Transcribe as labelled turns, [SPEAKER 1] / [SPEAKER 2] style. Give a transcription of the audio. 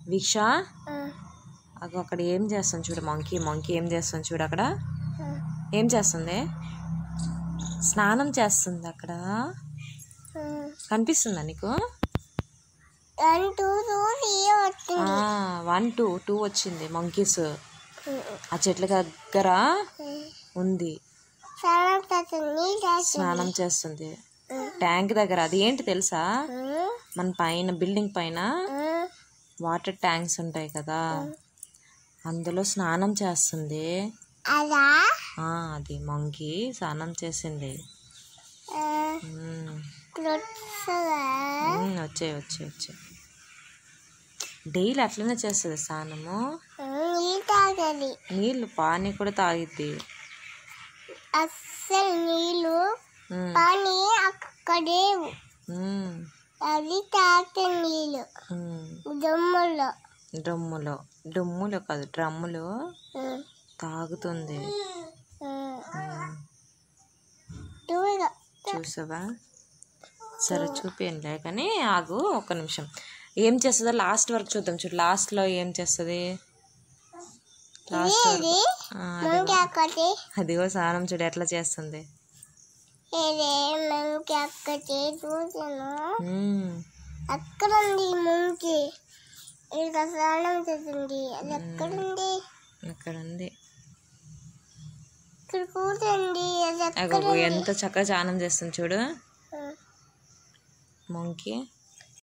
[SPEAKER 1] వీక్ష అగో అక్కడ ఏం చేస్తుంది చూడు మంకీ మంకీ ఏం చేస్తుంది చూడు అక్కడ ఏం చేస్తుంది స్నానం చేస్తుంది అక్కడ కనిపిస్తుందా నీకు
[SPEAKER 2] వన్ టూ టూ త్రీ వచ్చింది
[SPEAKER 1] వన్ టూ టూ వచ్చింది మంకీస్ ఆ చెట్ల దగ్గర ఉంది
[SPEAKER 2] స్నానం చేస్తుంది చేస్తుంది
[SPEAKER 1] స్నానం చేస్తుంది ట్యాంక్ దగ్గర అది ఏంటి తెలుసా మన పైన బిల్డింగ్ పైన వాటర్ ట్యాంక్స్ ఉంటాయి కదా అందులో స్నానం చేస్తుంది
[SPEAKER 2] అలా
[SPEAKER 1] ఆ, అది మంకీ స్నానం చేసింది మ్మ్.
[SPEAKER 2] వస్తుందా
[SPEAKER 1] మ్మ్, వచ్చాయి వచ్చాయి వచ్చాయి డైలీ అట్లనే చేస్తుంది స్నానము
[SPEAKER 2] నీళ్ళు తాగాలి
[SPEAKER 1] నీళ్ళు పానీ కూడా తాగిద్ది
[SPEAKER 2] అస్సలు నీళ్ళు
[SPEAKER 1] మ్మ్.
[SPEAKER 2] కానీ అక్కడే
[SPEAKER 1] మ్మ్.
[SPEAKER 2] అది తాగే నీళ్ళు
[SPEAKER 1] మ్మ్.
[SPEAKER 2] దమ్ములో
[SPEAKER 1] డ్రమ్ములో డుమ్ములో కాదు డ్రమ్ములో
[SPEAKER 2] ఉమ్,
[SPEAKER 1] తాగుతుంది
[SPEAKER 2] ఉమ్.
[SPEAKER 1] మ్మ్.
[SPEAKER 2] దూరం
[SPEAKER 1] చూసావా సరే చూపియండిలే కానీ ఆగు ఒక్క నిమిషం ఏం చేస్తుందో లాస్ట్ వరకు చూద్దాం చూడు లాస్ట్లో ఏం చేస్తుంది లాస్ట్ వరకు
[SPEAKER 2] ఇది
[SPEAKER 1] ఆ,
[SPEAKER 2] మంకి అక్కడి
[SPEAKER 1] అదిగో స్నానం చూడు ఎట్లా చేస్తుంది
[SPEAKER 2] ఇదే మంకి అక్కడి చూసాను
[SPEAKER 1] మ్మ్.
[SPEAKER 2] అక్కడ ఉంది మంకి ఇక్కడ స్నానం చేసింది అది ఎక్కడ ఉంది
[SPEAKER 1] అక్కడ ఉంది
[SPEAKER 2] ఇక్కడ కూర్చుంది అది ఎక్కడ
[SPEAKER 1] అగో ఎంత చక్కగా స్నానం చేస్తుంది చూడు
[SPEAKER 2] ఉమ్,
[SPEAKER 1] మంకీ